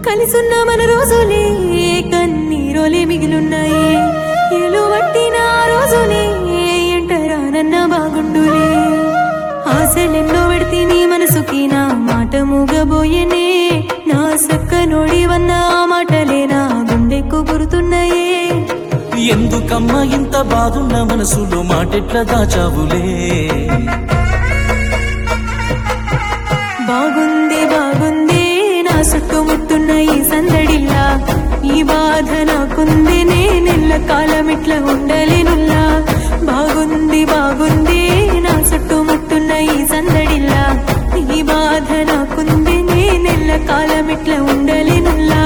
కలిసున్న మన రోజులే కన్నీరోలే మిగిలున్నాయి ఏలు పట్టిన ఆ రోజులే ఎంటరానన్న బాగుండులే ఆశలెన్నో పెడితే నీ మనసుకి నా మాట మూగబోయేనే నా సక్క నోడివన్న ఆ మాటలే నా గుండెకు గురుతున్నాయే ఎందుకమ్మా ఇంత బాధున్న మనసులో మాటెట్లా దాచావులే బాగుంది బాగుంది నా చుట్టుముట్టున్న ఈ సందడిల్లా ఈ బాధ నాకుంది నేనెల్ల కాలం ఇట్లా ఉండలేనుల్లా బాగుంది బాగుంది నా చుట్టుముట్టున్న ఈ సందడిల్లా ఈ బాధ నాకుంది నేనెల్ల కాలం ఇట్లా ఉండలేనుల్లా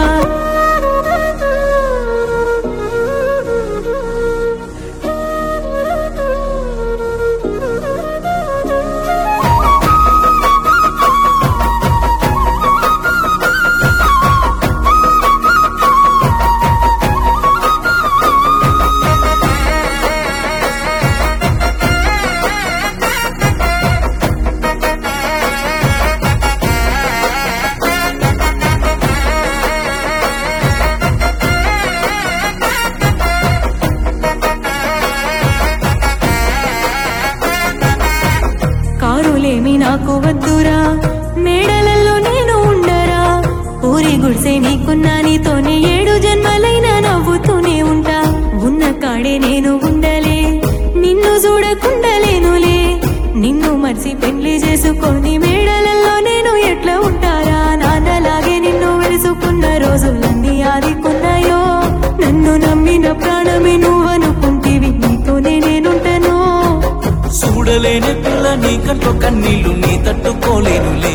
కారులేమి నాకు వద్దురా మేడలలో నేను ఉండరా ఊరి గుడిసే నీకున్నా నీతోనే ఏడు జన్మలైన నవ్వుతూనే ఉంటా ఉన్న కాడే నేను ఉండలే నిన్ను చూడకుండలేనులే నిన్ను మర్చి పెళ్లి చేసుకొని మేడలలో నేను ఎట్లా ఉంటారా నాన్నలాగే నిన్ను వెలుసుకున్న రోజులన్నీ ఆదుకున్నాయో నన్ను నమ్మిన ప్రాణమే నువ్వనుకుంటివి నీతోనే నేనుంటాను చూడలేని పిల్ల నీ కంట్లో కన్నీళ్లు నీ తట్టుకోలేనులే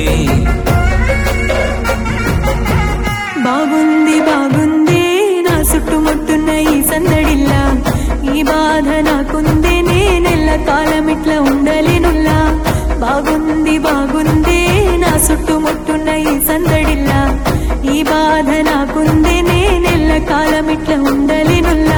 బాగుంది బాగుంది నా చుట్టుముట్టున్న ఈ సందడిల్లా ఈ బాధ నాకుంది నేనెల్ల కాలం ఇట్లా ఉండలేనుల్లా బాగుంది బాగుంది నా చుట్టుముట్టున్న ఈ సందడిల్లా ఈ బాధ నాకుంది నేనెల్ల కాలం ఇట్లా ఉండలేనుల్లా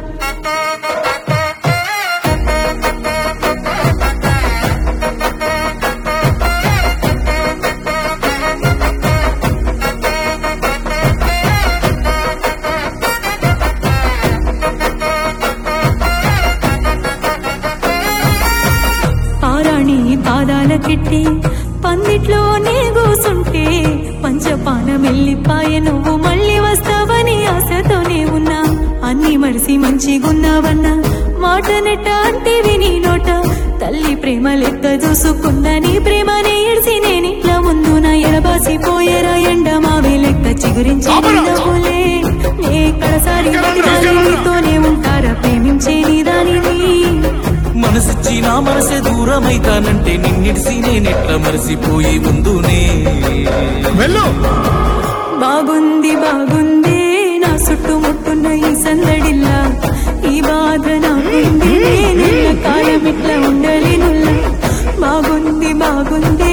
పారాణి పాదాల కిట్టి పందిట్లోనే కూసుంటే పంచపానం వెళ్ళిపాయ నువ్వు మళ్ళీ వస్తావని ఆశతోనే ఉన్నా అన్ని మరిసి మంచిగున్నావన్నా మాట నెట్ట అంటే విని నోట తల్లి ప్రేమ లెక్క చూసుకున్న నీ ప్రేమనే ఇడిసి నేనిట్లా ముందు నా ఎడబాసి పోయేరా ఎండ మావే లెక్క చిగురించి నవ్వులే నే కడసారి నీతోనే ఉంటారా ప్రేమించే నీ దానిని మనసిచ్చి నా మనసే దూరమైతానంటే నిన్నిడిసి నేనెట్లా మరిసిపోయి ముందునే వెళ్ళు బాగుంది బాగుంది నా చుట్టుముట్టున్న ఈ సందడిల్లా ఈ బాధ నాకుంది నేనెల్ల కాలం ఇట్లా ఉండలేనుల్లా బాగుంది బాగుంది